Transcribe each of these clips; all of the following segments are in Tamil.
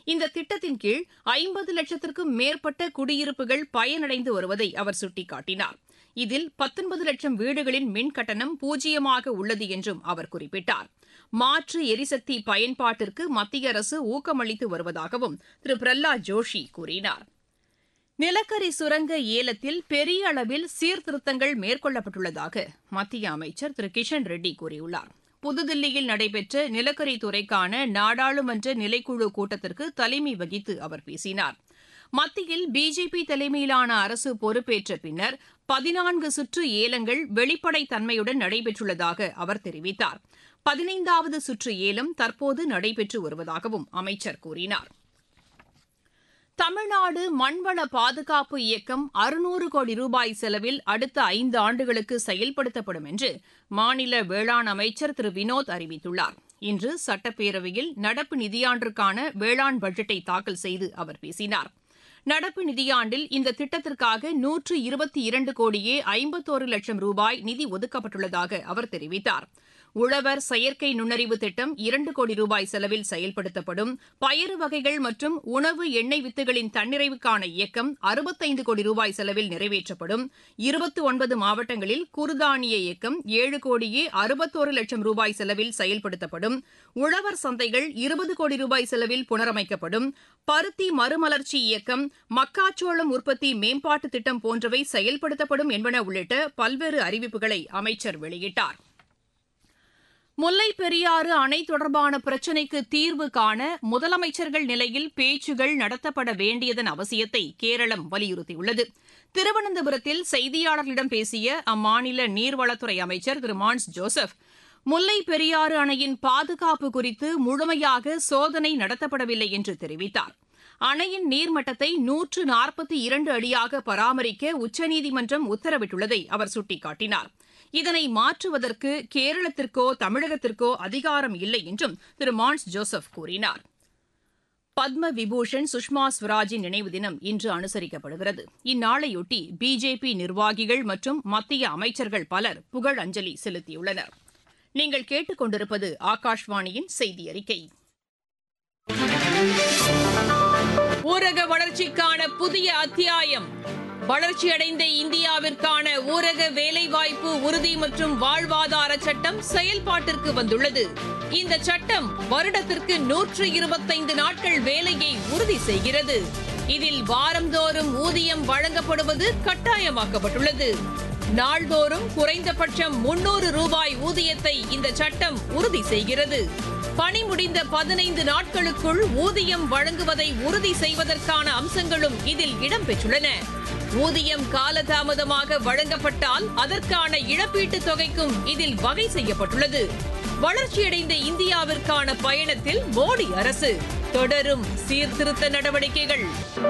இந்த திட்டத்தின் கீழ் ஐம்பது லட்சத்திற்கும் மேற்பட்ட குடியிருப்புகள் பயனடைந்து வருவதை அவர் சுட்டிக்காட்டினார் இதில் பத்தொன்பது லட்சம் வீடுகளின் மின் கட்டணம் பூஜ்ஜியமாக உள்ளது என்றும் அவர் குறிப்பிட்டார் மாற்று எரிசக்தி பயன்பாட்டிற்கு மத்திய அரசு ஊக்கமளித்து வருவதாகவும் திரு பிரஹ்லாத் ஜோஷி கூறினார் நிலக்கரி சுரங்க ஏலத்தில் பெரிய அளவில் சீர்திருத்தங்கள் மேற்கொள்ளப்பட்டுள்ளதாக மத்திய அமைச்சர் திரு கிஷன் ரெட்டி கூறியுள்ளார் புதுதில்லியில் நடைபெற்ற நிலக்கரி துறைக்கான நாடாளுமன்ற நிலைக்குழு கூட்டத்திற்கு தலைமை வகித்து அவர் பேசினார் மத்தியில் பிஜேபி தலைமையிலான அரசு பொறுப்பேற்ற பின்னர் பதினான்கு சுற்று ஏலங்கள் வெளிப்படைத் தன்மையுடன் நடைபெற்றுள்ளதாக அவர் தெரிவித்தார் பதினைந்தாவது சுற்று ஏலம் தற்போது நடைபெற்று வருவதாகவும் அமைச்சர் கூறினார் தமிழ்நாடு மண்வள பாதுகாப்பு இயக்கம் அறுநூறு கோடி ரூபாய் செலவில் அடுத்த ஐந்து ஆண்டுகளுக்கு செயல்படுத்தப்படும் என்று மாநில வேளாண் அமைச்சர் திரு வினோத் அறிவித்துள்ளார் இன்று சட்டப்பேரவையில் நடப்பு நிதியாண்டிற்கான வேளாண் பட்ஜெட்டை தாக்கல் செய்து அவர் பேசினார் நடப்பு நிதியாண்டில் இந்த திட்டத்திற்காக நூற்று இருபத்தி இரண்டு கோடியே ஐம்பத்தோரு லட்சம் ரூபாய் நிதி ஒதுக்கப்பட்டுள்ளதாக அவர் தெரிவித்தார் உழவர் செயற்கை நுண்ணறிவு திட்டம் இரண்டு கோடி ரூபாய் செலவில் செயல்படுத்தப்படும் பயறு வகைகள் மற்றும் உணவு எண்ணெய் வித்துகளின் தன்னிறைவுக்கான இயக்கம் அறுபத்தைந்து கோடி ரூபாய் செலவில் நிறைவேற்றப்படும் இருபத்தி ஒன்பது மாவட்டங்களில் குறுதானிய இயக்கம் ஏழு கோடியே அறுபத்தோரு லட்சம் ரூபாய் செலவில் செயல்படுத்தப்படும் உழவர் சந்தைகள் இருபது கோடி ரூபாய் செலவில் புனரமைக்கப்படும் பருத்தி மறுமலர்ச்சி இயக்கம் மக்காச்சோளம் உற்பத்தி மேம்பாட்டு திட்டம் போன்றவை செயல்படுத்தப்படும் என்பன உள்ளிட்ட பல்வேறு அறிவிப்புகளை அமைச்சர் வெளியிட்டார் முல்லை பெரியாறு அணை தொடர்பான பிரச்சினைக்கு தீர்வு காண முதலமைச்சர்கள் நிலையில் பேச்சுகள் நடத்தப்பட வேண்டியதன் அவசியத்தை கேரளம் வலியுறுத்தியுள்ளது திருவனந்தபுரத்தில் செய்தியாளர்களிடம் பேசிய அம்மாநில நீர்வளத்துறை அமைச்சர் திரு மான்ஸ் ஜோசப் முல்லை பெரியாறு அணையின் பாதுகாப்பு குறித்து முழுமையாக சோதனை நடத்தப்படவில்லை என்று தெரிவித்தார் அணையின் நீர்மட்டத்தை நூற்று நாற்பத்தி இரண்டு அடியாக பராமரிக்க உச்சநீதிமன்றம் உத்தரவிட்டுள்ளதை அவர் சுட்டிக்காட்டினார் இதனை மாற்றுவதற்கு கேரளத்திற்கோ தமிழகத்திற்கோ அதிகாரம் இல்லை என்றும் திரு மான்ஸ் ஜோசப் கூறினார் பத்ம விபூஷன் சுஷ்மா ஸ்வராஜின் நினைவு தினம் இன்று அனுசரிக்கப்படுகிறது இந்நாளையொட்டி பிஜேபி நிர்வாகிகள் மற்றும் மத்திய அமைச்சர்கள் பலர் புகழ் அஞ்சலி செலுத்தியுள்ளனர் நீங்கள் கேட்டுக்கொண்டிருப்பது ஆகாஷ்வாணியின் செய்தி அறிக்கை ஊரக வளர்ச்சிக்கான புதிய அத்தியாயம் வளர்ச்சியடைந்த இந்தியாவிற்கான ஊரக வேலைவாய்ப்பு உறுதி மற்றும் வாழ்வாதார சட்டம் செயல்பாட்டிற்கு வந்துள்ளது இந்த சட்டம் வருடத்திற்கு நூற்று இருபத்தைந்து நாட்கள் வேலையை உறுதி செய்கிறது இதில் வாரந்தோறும் ஊதியம் வழங்கப்படுவது கட்டாயமாக்கப்பட்டுள்ளது நாள்தோறும் குறைந்தபட்சம் முன்னூறு ரூபாய் ஊதியத்தை இந்த சட்டம் உறுதி செய்கிறது பணி முடிந்த பதினைந்து நாட்களுக்குள் ஊதியம் வழங்குவதை உறுதி செய்வதற்கான அம்சங்களும் இதில் இடம்பெற்றுள்ளன ஊதியம் காலதாமதமாக வழங்கப்பட்டால் அதற்கான இழப்பீட்டுத் தொகைக்கும் இதில் வகை செய்யப்பட்டுள்ளது வளர்ச்சியடைந்த இந்தியாவிற்கான பயணத்தில் மோடி அரசு தொடரும் சீர்திருத்த நடவடிக்கைகள்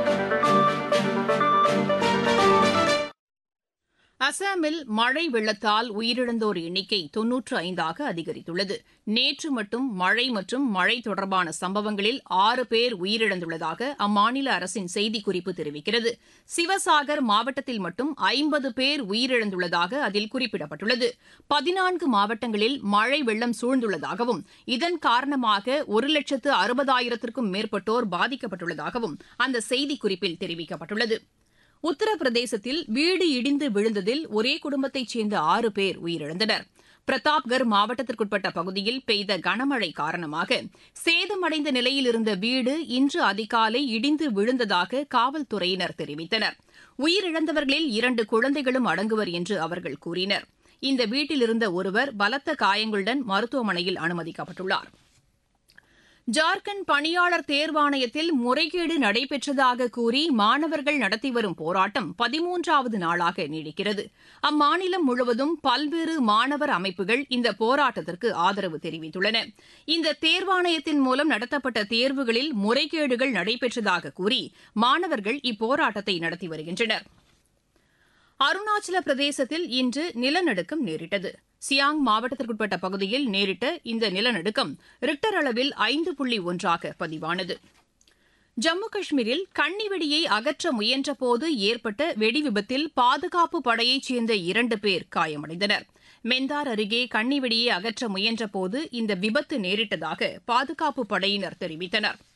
அசாமில் மழை வெள்ளத்தால் உயிரிழந்தோர் எண்ணிக்கை தொன்னூற்று ஐந்தாக அதிகரித்துள்ளது நேற்று மட்டும் மழை மற்றும் மழை தொடர்பான சம்பவங்களில் ஆறு பேர் உயிரிழந்துள்ளதாக அம்மாநில அரசின் செய்திக்குறிப்பு தெரிவிக்கிறது சிவசாகர் மாவட்டத்தில் மட்டும் ஐம்பது பேர் உயிரிழந்துள்ளதாக அதில் குறிப்பிடப்பட்டுள்ளது பதினான்கு மாவட்டங்களில் மழை வெள்ளம் சூழ்ந்துள்ளதாகவும் இதன் காரணமாக ஒரு லட்சத்து அறுபதாயிரத்திற்கும் மேற்பட்டோர் பாதிக்கப்பட்டுள்ளதாகவும் அந்த செய்திக்குறிப்பில் தெரிவிக்கப்பட்டுள்ளது உத்தரப்பிரதேசத்தில் வீடு இடிந்து விழுந்ததில் ஒரே குடும்பத்தைச் சேர்ந்த ஆறு பேர் உயிரிழந்தனர் பிரதாப்கர் மாவட்டத்திற்குட்பட்ட பகுதியில் பெய்த கனமழை காரணமாக சேதமடைந்த நிலையில் இருந்த வீடு இன்று அதிகாலை இடிந்து விழுந்ததாக காவல்துறையினர் தெரிவித்தனர் உயிரிழந்தவர்களில் இரண்டு குழந்தைகளும் அடங்குவர் என்று அவர்கள் கூறினர் இந்த வீட்டில் இருந்த ஒருவர் பலத்த காயங்களுடன் மருத்துவமனையில் அனுமதிக்கப்பட்டுள்ளார் ஜார்க்கண்ட் பணியாளர் தேர்வாணையத்தில் முறைகேடு நடைபெற்றதாக கூறி மாணவர்கள் நடத்தி வரும் போராட்டம் பதிமூன்றாவது நாளாக நீடிக்கிறது அம்மாநிலம் முழுவதும் பல்வேறு மாணவர் அமைப்புகள் இந்த போராட்டத்திற்கு ஆதரவு தெரிவித்துள்ளன இந்த தேர்வாணையத்தின் மூலம் நடத்தப்பட்ட தேர்வுகளில் முறைகேடுகள் நடைபெற்றதாக கூறி மாணவர்கள் இப்போராட்டத்தை நடத்தி வருகின்றனர் அருணாச்சல பிரதேசத்தில் இன்று நிலநடுக்கம் நேரிட்டது சியாங் மாவட்டத்திற்குட்பட்ட பகுதியில் நேரிட்ட இந்த நிலநடுக்கம் ரிக்டர் அளவில் ஐந்து புள்ளி ஒன்றாக பதிவானது ஜம்மு காஷ்மீரில் கன்னிவெடியை அகற்ற முயன்றபோது ஏற்பட்ட வெடிவிபத்தில் பாதுகாப்பு படையைச் சேர்ந்த இரண்டு பேர் காயமடைந்தனர் மெந்தார் அருகே கன்னிவெடியை அகற்ற முயன்றபோது இந்த விபத்து நேரிட்டதாக பாதுகாப்பு படையினர் தெரிவித்தனா்